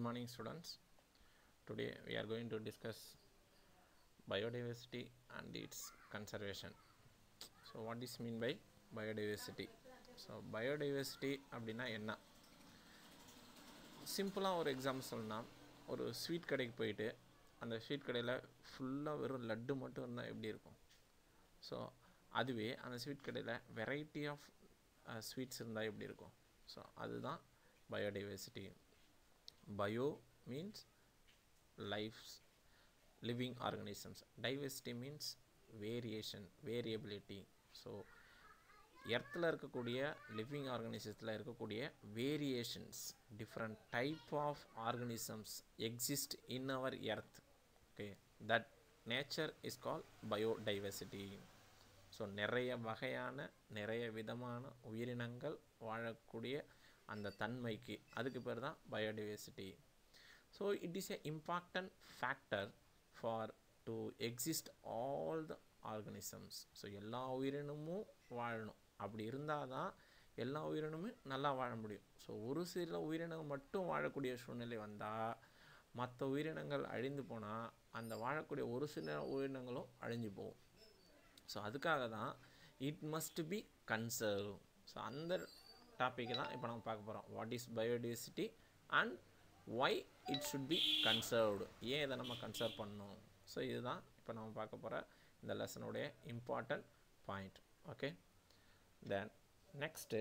morning students today we are going to discuss biodiversity and its conservation so what is mean by biodiversity so biodiversity அப்படின்னா என்ன சிம்பிளாக ஒரு example சொல்லணும்னா ஒரு sweet கடைக்கு போயிட்டு அந்த ஸ்வீட் கடையில் ஃபுல்லாக வெறும் லட்டு மட்டும் இருந்தால் எப்படி இருக்கும் ஸோ அதுவே அந்த ஸ்வீட் கடையில் வெரைட்டி ஆஃப் ஸ்வீட்ஸ் இருந்தால் எப்படி இருக்கும் ஸோ அதுதான் biodiversity bio means lifes living organisms diversity means variation variability so எர்த்தில் இருக்கக்கூடிய லிவிங் ஆர்கனிசத்தில் இருக்கக்கூடிய variations different type of organisms exist in our earth okay that nature is call biodiversity so நிறைய வகையான நிறைய விதமான உயிரினங்கள் வாழக்கூடிய அந்த தன்மைக்கு அதுக்கு பேர் தான் biodiversity so it is a important factor for to exist all the organisms so எல்லா உயிரினமும் வாழணும் அப்படி இருந்தால் தான் எல்லா உயிரினமும் நல்லா வாழ முடியும் ஸோ ஒரு சில உயிரினங்கள் மட்டும் வாழக்கூடிய சூழ்நிலை வந்தால் மற்ற உயிரினங்கள் அழிந்து போனால் அந்த வாழக்கூடிய ஒரு சில உயிரினங்களும் அழிஞ்சு போகும் ஸோ அதுக்காக தான் it must be conserve so அந்த டாப்பிக்கு தான் இப்போ நம்ம பார்க்க போகிறோம் what is biodiversity and why it should be conserved ஏன் இதை நம்ம கன்சர்வ் பண்ணணும் ஸோ இதுதான் இப்போ நம்ம பார்க்க போகிற இந்த லெசனுடைய important point okay then next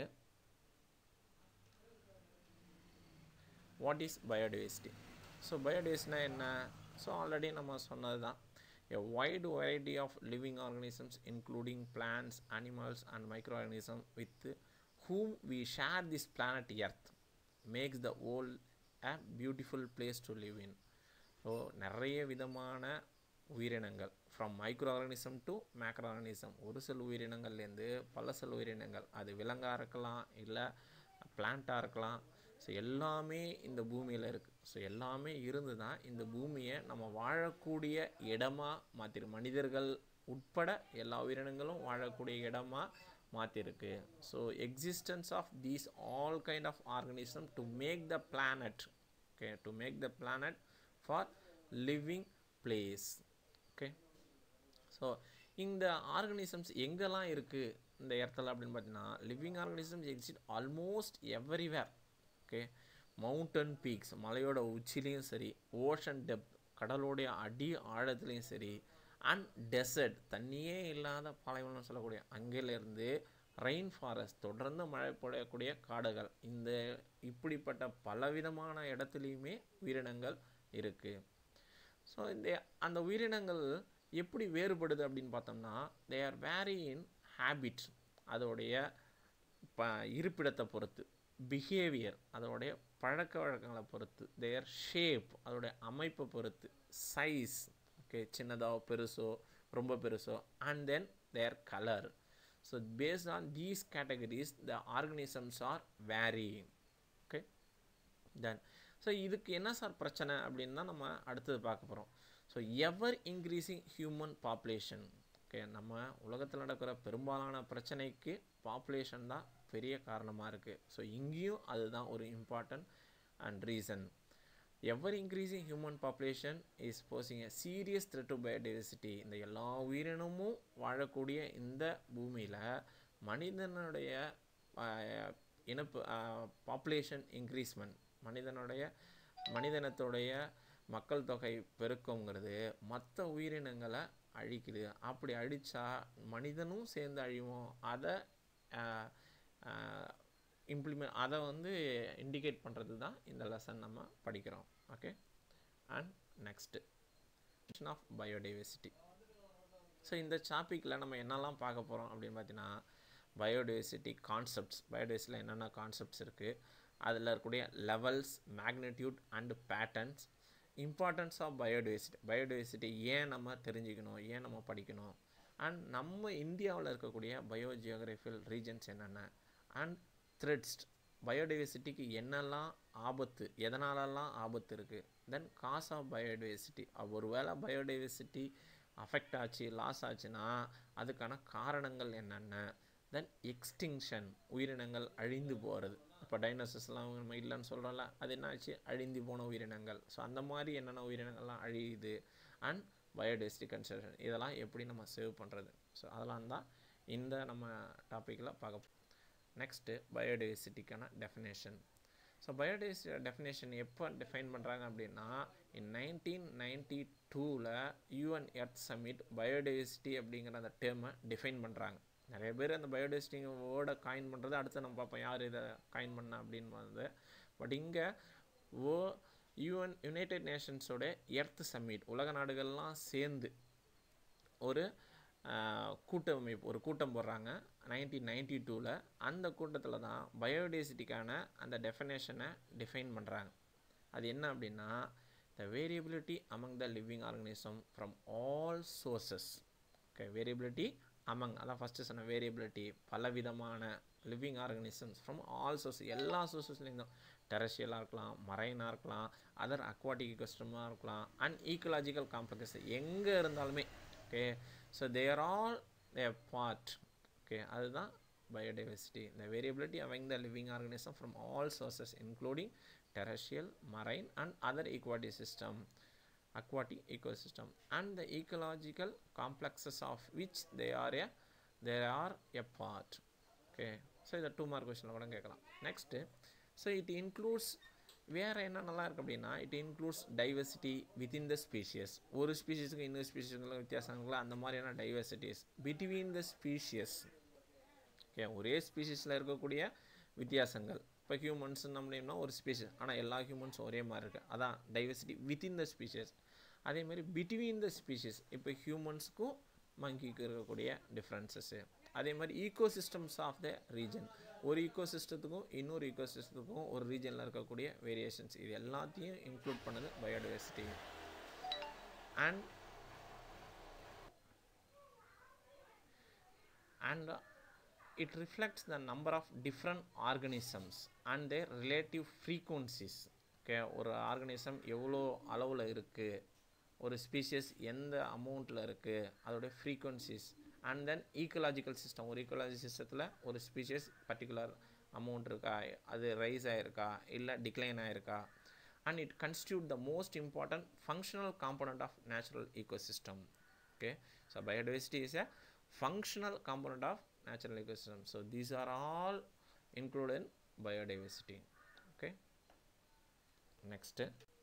what is biodiversity so பயோடைவர்சிட்டினா என்ன ஸோ ஆல்ரெடி நம்ம சொன்னது தான் a wide variety of living organisms including plants animals and microorganisms with whom we share this planet earth makes the world a beautiful place to live in so நிறைய விதமான உயிரினங்கள் from micro organism to macro organism ஒரு சில உயிரினங்கள்லேருந்து பல சில உயிரினங்கள் அது விலங்காக இருக்கலாம் இல்லை பிளான்ட்டாக இருக்கலாம் ஸோ எல்லாமே இந்த பூமியில் இருக்குது ஸோ எல்லாமே இருந்து தான் இந்த பூமியை நம்ம வாழக்கூடிய இடமா மாற்றிரு மனிதர்கள் உட்பட எல்லா உயிரினங்களும் வாழக்கூடிய இடமா மாற்றிருக்கு so existence of these all kind of organism to make the planet okay to make the planet for living place okay so இந்த ஆர்கனிசம்ஸ் எங்கெல்லாம் இருக்குது இந்த இடத்துல அப்படின்னு பார்த்தீங்கன்னா living organisms exist almost everywhere okay mountain peaks மலையோட உச்சிலையும் சரி ஓஷன் டெப்த் கடலோடைய அடி ஆழத்துலேயும் சரி அண்ட் டெசர்ட் தண்ணியே இல்லாத பாலைவனம் சொல்லக்கூடிய அங்கேலேருந்து ரெயின் ஃபாரஸ்ட் தொடர்ந்து மழை பொழியக்கூடிய காடுகள் இந்த இப்படிப்பட்ட பலவிதமான இடத்துலையுமே உயிரினங்கள் இருக்குது ஸோ இந்த அந்த உயிரினங்கள் எப்படி வேறுபடுது அப்படின்னு பார்த்தோம்னா they are vary in habit அதோடைய ப இருப்பிடத்தை பொறுத்து பிஹேவியர் அதோடைய பழக்க வழக்கங்களை பொறுத்து தேர் ஷேப் அதோடைய அமைப்பை பொறுத்து சைஸ் ஓகே சின்னதாக பெருசோ ரொம்ப பெருசோ and then their colour so based on these categories the organisms are varying okay then so இதுக்கு என்ன சார் பிரச்சனை அப்படின்னு தான் நம்ம அடுத்தது பார்க்க போகிறோம் so ever increasing human population okay நம்ம உலகத்தில் நடக்கிற பெரும்பாலான பிரச்சனைக்கு பாப்புலேஷன் தான் பெரிய காரணமாக இருக்குது ஸோ இங்கேயும் அதுதான் ஒரு important and reason ever increasing human population is posing a serious threat to biodiversity இந்த எல்லா உயிரினமும் வாழக்கூடிய இந்த பூமியில் மனிதனுடைய இனப்பு பாப்புலேஷன் இன்க்ரீஸ்மெண்ட் மனிதனுடைய மனிதனத்துடைய மக்கள் தொகை பெருக்கங்கிறது மற்ற உயிரினங்களை அழிக்குது அப்படி அழித்தா மனிதனும் சேர்ந்து அழிவோம் அதை இம்ப்ளிமெண்ட் அதை வந்து இண்டிகேட் பண்ணுறது தான் இந்த லெசன் நம்ம படிக்கிறோம் okay and next of biodiversity so இந்த டாப்பிக்கில் நம்ம என்னெல்லாம் பார்க்க போகிறோம் அப்படின்னு பார்த்தீங்கன்னா பயோடைவர்சிட்டி கான்செப்ட்ஸ் பயோடைவர்சிட்டியில் என்னென்ன கான்செப்ட்ஸ் இருக்குது அதில் இருக்கக்கூடிய levels magnitude and patterns importance of biodiversity biodiversity ஏன் நம்ம தெரிஞ்சுக்கணும் ஏன் நம்ம படிக்கணும் அண்ட் நம்ம இந்தியாவில் இருக்கக்கூடிய பயோ ஜியோகிராஃபியல் ரீஜன்ஸ் என்னென்ன அண்ட் த்ரெட்ஸ் பயோடைவர்சிட்டிக்கு என்னெல்லாம் ஆபத்து எதனாலலாம் ஆபத்து இருக்குது தென் காஸ் ஆஃப் பயோடைவர்சிட்டி ஒரு வேளை பயோடைவர்சிட்டி அஃபெக்ட் ஆச்சு லாஸ் ஆச்சுன்னா அதுக்கான காரணங்கள் என்னென்ன தென் எக்ஸ்டிங்ஷன் உயிரினங்கள் அழிந்து போகிறது இப்போ டைனோசஸ்லாம் நம்ம இல்லைன்னு சொல்கிறோம்ல அது என்ன ஆச்சு அழிந்து போன உயிரினங்கள் ஸோ அந்த மாதிரி என்னென்ன உயிரினங்கள்லாம் அழியுது அண்ட் பயோடைவர்சிட்டி கன்சர்வேஷன் இதெல்லாம் எப்படி நம்ம சேவ் பண்ணுறது ஸோ அதெல்லாம் தான் இந்த நம்ம டாப்பிக்கில் பார்க்க நெக்ஸ்ட்டு பயோடைவர்சிட்டிக்கான டெஃபினேஷன் ஸோ பயோடைவர்சிட்டி டெஃபினேஷன் எப்போ டிஃபைன் பண்ணுறாங்க அப்படின்னா இன் நைன்டீன் நைன்டி டூவில் யூஎன் எர்த் சமிட் பயோடைவர்சிட்டி அப்படிங்கிற அந்த டேர்மை டிஃபைன் பண்ணுறாங்க நிறைய பேர் அந்த பயோடைவர்சிட்டி வேர்டை காயின் பண்ணுறது அடுத்து நம்ம பார்ப்போம் யார் இதை காயின் பண்ண அப்படின்னு வந்து பட் இங்கே ஓ யூஎன் யுனைடெட் நேஷன்ஸோட எர்த் சம்மிட் உலக நாடுகள்லாம் சேர்ந்து ஒரு கூட்டமைப்பு ஒரு கூட்டம் போடுறாங்க நைன்டீன் நைன்டி டூவில் அந்த கூட்டத்தில் தான் பயோடைவர்சிட்டிக்கான அந்த டெஃபினேஷனை டிஃபைன் பண்ணுறாங்க அது என்ன அப்படின்னா the variability among the living organism from all sources okay variability among அதான் ஃபஸ்ட்டு சொன்ன வேரியபிலிட்டி பலவிதமான living organisms from all source எல்லா சோர்ஸஸ்லேருந்தும் டெரஷியலாக இருக்கலாம் மரைனாக இருக்கலாம் அதர் அக்வாட்டிக் இக்கோஸ்டமாக இருக்கலாம் அண்ட் ஈக்கலாஜிக்கல் காம்ப்ளெக்ஸ் எங்கே இருந்தாலுமே okay so there all a part okay அதுதான் பயோடைவர்சிட்டி இந்த variability among the living organism from all sources including terrestrial, marine and other aquatic system, aquatic ecosystem and the ecological complexes of which they are a they are a part. Okay, so இதை two mark கொஸ்டினில் கூட கேட்கலாம் next so it includes வேறு என்ன நல்லா இருக்குது அப்படின்னா it includes diversity within the species ஒரு ஸ்பீஷியஸுக்கு இன்னொரு ஸ்பீஷியஸுக்கு வித்தியாசங்களா அந்த மாதிரியான diversities between the species okay ஒரே ஸ்பீஷிஸில் இருக்கக்கூடிய வித்தியாசங்கள் இப்போ ஹியூமன்ஸ் நம்மளா ஒரு ஸ்பீஷஸ் ஆனால் எல்லா ஹியூமன்ஸும் ஒரே மாதிரி இருக்குது அதான் டைவர்சிட்டி வித்தின் த ஸ்பீஷஸ் அதே மாதிரி பிட்வீன் த ஸ்பீஷஸ் இப்போ ஹியூமன்ஸுக்கும் மங்கிக்கு இருக்கக்கூடிய டிஃப்ரென்சஸ்ஸு அதே மாதிரி ecosystems of the region ஒரு ஈகோ சிஸ்டத்துக்கும் இன்னொரு ஈகோ சிஸ்டத்துக்கும் ஒரு ரீஜனில் இருக்கக்கூடிய வேரியேஷன்ஸ் இது எல்லாத்தையும் இன்க்ளூட் பண்ணுது biodiversity and and it reflects the number of different organisms and their relative frequencies okay ஒரு ஆர்கனிசம் எவ்வளோ அளவில் இருக்குது ஒரு ஸ்பீஷியஸ் எந்த அமௌண்ட்டில் இருக்குது அதோடைய frequencies and then ecological system ஒரு ஈக்கலாஜி சிஸ்டத்தில் ஒரு ஸ்பீஷியஸ் பர்டிகுலர் அமௌண்ட் இருக்கா அது ரைஸ் ஆகிருக்கா இல்லை டிக்ளைன் ஆகிருக்கா and it constitute the most important functional component of natural ecosystem okay so biodiversity is a functional component of natural ecosystem so these are all included in biodiversity okay next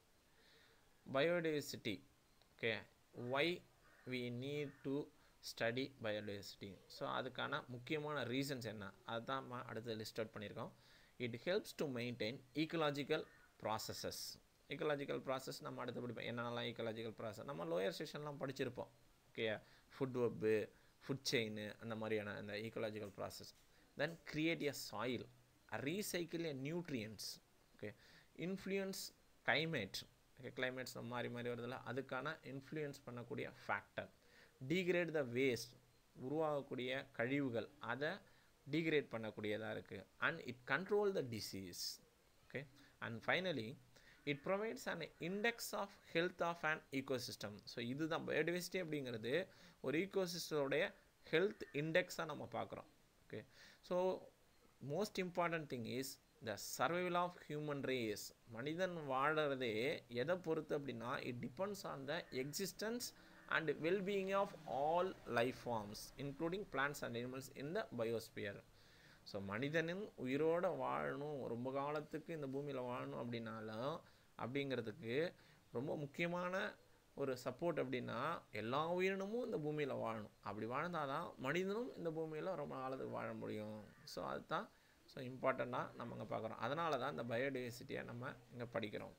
biodiversity okay why we need to study biodiversity so அதுக்கான முக்கியமான reasons என்ன அதுதான் நம்ம அடுத்து list out பண்ணியிருக்கோம் it helps to maintain ecological processes ecological process நம்ம அடுத்து படிப்போம் என்னென்னலாம் ஈக்கலாஜிக்கல் ப்ராசஸ் நம்ம லோயர் செஷன்லாம் படிச்சிருப்போம் okay food web food chain அந்த மாதிரியான அந்த ecological process then create a soil recycle a nutrients okay influence climate okay climates மாறி மாறி வருதுல்ல அதுக்கான இன்ஃப்ளூயன்ஸ் பண்ணக்கூடிய ஃபேக்டர் டீக்ரேட் த வேஸ்ட் உருவாகக்கூடிய கழிவுகள் அதை டீக்ரேட் பண்ணக்கூடியதாக இருக்குது and it control the disease okay and finally it provides an index of health of an ecosystem so இதுதான் பயோடிவர்சிட்டி அப்படிங்கிறது ஒரு ecosystem-உடைய ஹெல்த் இண்டெக்ஸாக நம்ம பார்க்குறோம் okay so most important thing is the survival of human race மனிதன் வாழறதே எதை பொறுத்து அப்படின்னா it depends on the existence and wellbeing of all life forms including plants and animals in the biosphere so மனிதனின் உயிரோடு வாழணும் ரொம்ப காலத்துக்கு இந்த பூமியில் வாழணும் அப்படின்னாலும் அப்படிங்கிறதுக்கு ரொம்ப முக்கியமான ஒரு சப்போர்ட் அப்படின்னா எல்லா உயிரினமும் இந்த பூமியில் வாழணும் அப்படி வாழ்ந்தால் தான் மனிதனும் இந்த பூமியில் ரொம்ப காலத்துக்கு வாழ முடியும் ஸோ அதுதான் ஸோ இம்பார்ட்டண்ட்டாக நம்ம இங்கே பார்க்குறோம் அதனால தான் இந்த பயோடைவர்சிட்டியை நம்ம இங்கே படிக்கிறோம்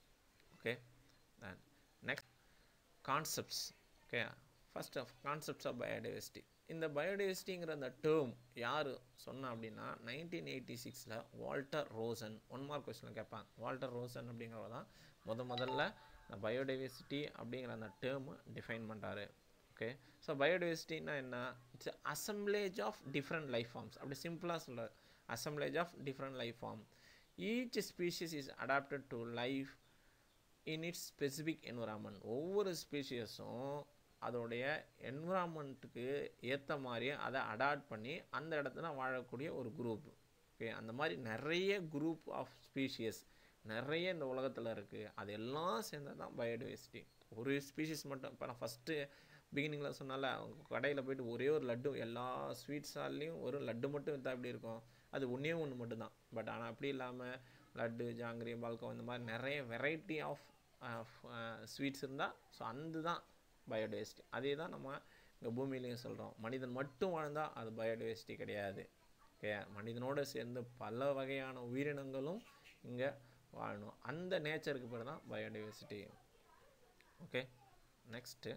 okay next concepts okay first of concepts of biodiversity இந்த பயோடைவர்சிட்டிங்கிற அந்த டேர்ம் யார் சொன்னா அப்படின்னா நைன்டீன் எயிட்டி சிக்ஸில் வால்டர் ரோசன் ஒன் மார்க் கொஸ்டினில் கேட்பாங்க வால்டர் ரோசன் அப்படிங்கிறவர் தான் முத முதல்ல இந்த பயோடைவர்சிட்டி அப்படிங்கிற அந்த டேர்மை டிஃபைன் பண்ணுறாரு ஓகே ஸோ பயோடைவர்சிட்டின்னா என்ன it's assemblage of different life forms அப்படி சிம்பிளாக சொல்கிறார் assemblage of different life form each species is adapted to life in its specific environment ஒவ்வொரு ஸ்பீஷியஸும் அதோடைய என்விரான்மெண்ட்டுக்கு ஏற்ற மாதிரி அதை அடாப்ட் பண்ணி அந்த இடத்துல வாழக்கூடிய ஒரு குரூப் ஓகே அந்த மாதிரி நிறைய குரூப் ஆஃப் ஸ்பீஷியஸ் நிறைய இந்த உலகத்தில் இருக்குது அது எல்லாம் சேர்ந்தது தான் பயோடைவர்சிட்டி ஒரு ஸ்பீஷிஸ் மட்டும் இப்போ நான் ஃபஸ்ட்டு பிகினிங்கில் சொன்னால கடையில் போயிட்டு ஒரே ஒரு லட்டு எல்லா ஸ்வீட்ஸாலையும் ஒரு லட்டு மட்டும் விற்றா எப்படி இருக்கும் அது ஒன்றே ஒன்று மட்டும்தான் பட் ஆனால் அப்படி இல்லாமல் லட்டு ஜாங்கிரி பால்கோ இந்த மாதிரி நிறைய வெரைட்டி ஆஃப் ஸ்வீட்ஸ் இருந்தால் ஸோ அந்த தான் பயோடைவர்சிட்டி அதே தான் நம்ம இங்கே பூமியிலையும் சொல்கிறோம் மனிதன் மட்டும் வாழ்ந்தால் அது பயோடைவர்சிட்டி கிடையாது ஓகே மனிதனோடு சேர்ந்து பல வகையான உயிரினங்களும் இங்கே வாழணும் அந்த நேச்சருக்கு பேர் தான் biodiversity okay next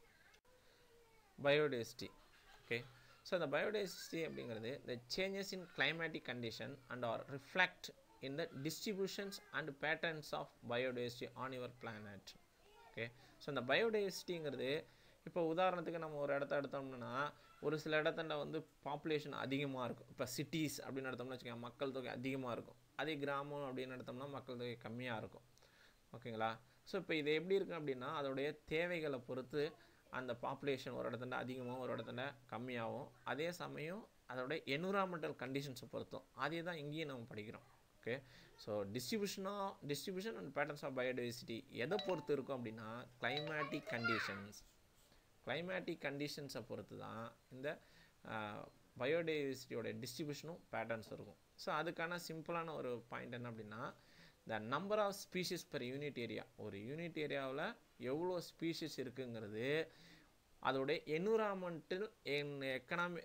biodiversity okay so இந்த பயோடைவர்சிட்டி அப்படிங்கிறது the changes in climatic condition and are reflect in the distributions and patterns of biodiversity on your planet okay so இந்த பயோடைவர்சிட்டிங்கிறது இப்போ உதாரணத்துக்கு நம்ம ஒரு இடத்த எடுத்தோம்னா ஒரு சில இடத்துல வந்து பாப்புலேஷன் அதிகமாக இருக்கும் இப்போ சிட்டிஸ் அப்படின்னு எடுத்தோம்னா வச்சுக்கோங்க மக்கள் தொகை அதிகமாக இருக்கும் அதே கிராமம் அப்படின்னு எடுத்தோம்னா மக்கள் தொகை கம்மியாக இருக்கும் ஓகேங்களா ஸோ இப்போ இது எப்படி இருக்குது அப்படின்னா அதோடைய தேவைகளை பொறுத்து அந்த பாப்புலேஷன் ஒரு இடத்துல அதிகமாகவும் ஒரு இடத்துல கம்மியாகும் அதே சமயம் அதோடைய என்விரான்மெண்டல் கண்டிஷன்ஸை பொறுத்தும் அதே தான் இங்கேயும் நம்ம படிக்கிறோம் ஓகே ஸோ டிஸ்ட்ரிபியூஷனாக distribution and patterns of biodiversity எதை பொறுத்து இருக்கும் அப்படின்னா கிளைமேட்டிக் கண்டிஷன்ஸ் கிளைமேட்டிக் கண்டிஷன்ஸை பொறுத்து தான் இந்த பயோடைவர்சிட்டியோட டிஸ்ட்ரிபியூஷனும் பேட்டர்ன்ஸ் இருக்கும் ஸோ அதுக்கான சிம்பிளான ஒரு பாயிண்ட் என்ன அப்படின்னா the number of species per unit area ஒரு யூனிட் ஏரியாவில் எவ்வளோ ஸ்பீஷிஸ் இருக்குங்கிறது அதோடைய என்விரான்மெண்டல் என் எக்கனாமி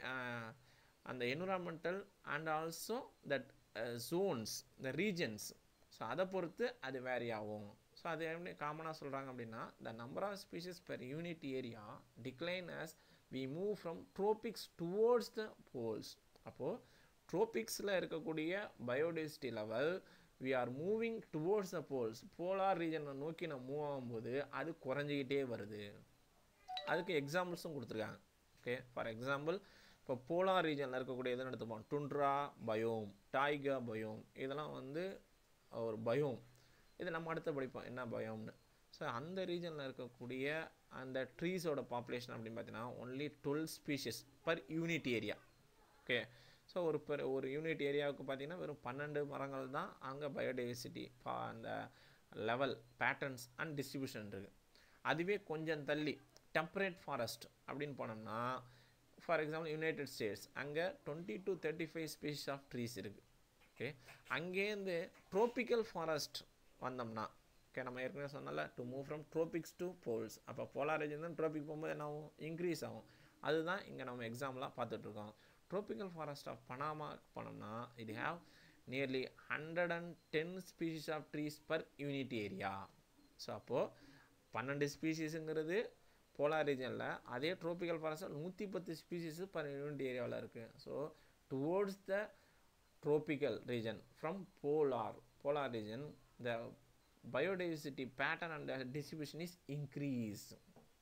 அந்த environmental and also that zones the regions so அதை பொறுத்து அது வேரி ஆகும் ஸோ அது எப்படி காமனாக சொல்கிறாங்க அப்படின்னா the number of species per unit area decline as we move from tropics towards the poles அப்போது ட்ரோபிக்ஸில் இருக்கக்கூடிய biodiversity level we are moving towards the poles polar ரீஜனை நோக்கி நம்ம மூவ் ஆகும்போது அது குறைஞ்சிக்கிட்டே வருது அதுக்கு எக்ஸாம்பிள்ஸும் கொடுத்துருக்காங்க ஓகே ஃபார் எக்ஸாம்பிள் இப்போ போலார் ரீஜனில் இருக்கக்கூடிய எதுன்னு எடுத்துப்போம் டுண்ட்ரா பயோம் டாய்கா பயோம் இதெல்லாம் வந்து ஒரு பயோம் இது நம்ம அடுத்து படிப்போம் என்ன பயோம்னு ஸோ அந்த ரீஜனில் இருக்கக்கூடிய அந்த ட்ரீஸோட பாப்புலேஷன் அப்படின்னு பார்த்தீங்கன்னா only twelve species per unit area okay so ஒரு பெரு ஒரு யூனிட் ஏரியாவுக்கு பார்த்தீங்கன்னா வெறும் பன்னெண்டு மரங்கள் தான் அங்கே பயோடைவர்சிட்டி அந்த லெவல் பேட்டர்ன்ஸ் அண்ட் டிஸ்ட்ரிபியூஷன் இருக்குது அதுவே கொஞ்சம் தள்ளி டெம்பரேட் ஃபாரஸ்ட் அப்படின்னு போனோம்னா ஃபார் எக்ஸாம்பிள் யுனைடெட் ஸ்டேட்ஸ் அங்கே twenty to thirty five species of trees இருக்குது ஓகே அங்கேருந்து ட்ரோபிக்கல் ஃபாரஸ்ட் வந்தோம்னா ஓகே நம்ம ஏற்கனவே சொன்னால to move from tropics to poles அப்போ போலார் ரீஜன் தான் ட்ரோபிக் போகும்போது என்ன ஆகும் இன்க்ரீஸ் ஆகும் அதுதான் இங்கே நம்ம எக்ஸாம்பிளாக பார்த்துட்ருக்கோம் ட்ரோபிக்கல் ஃபாரஸ்ட் ஆஃப் பனாமா போனோம்னா இது have nearly hundred and ten species of trees per unit area so அப்போது பன்னெண்டு ஸ்பீஷீஸுங்கிறது போலார் ரீஜனில் அதே ட்ரோபிக்கல் ஃபாரஸ்ட்டில் நூற்றி பத்து ஸ்பீஷீஸு பர் யூனிட் ஏரியாவில் இருக்குது so towards the tropical region from polar polar region the biodiversity pattern and the distribution is increased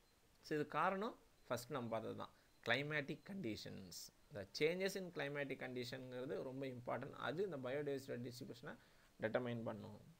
so இது காரணம் ஃபஸ்ட் நம்ம பார்த்தது தான் climatic conditions the changes in climatic conditionங்கிறது ரொம்ப இம்பார்ட்டன்ட் அது இந்த பயோடைவர்சிட்டி டிஸ்ட்ரிபியூஷனை determine பண்ணும்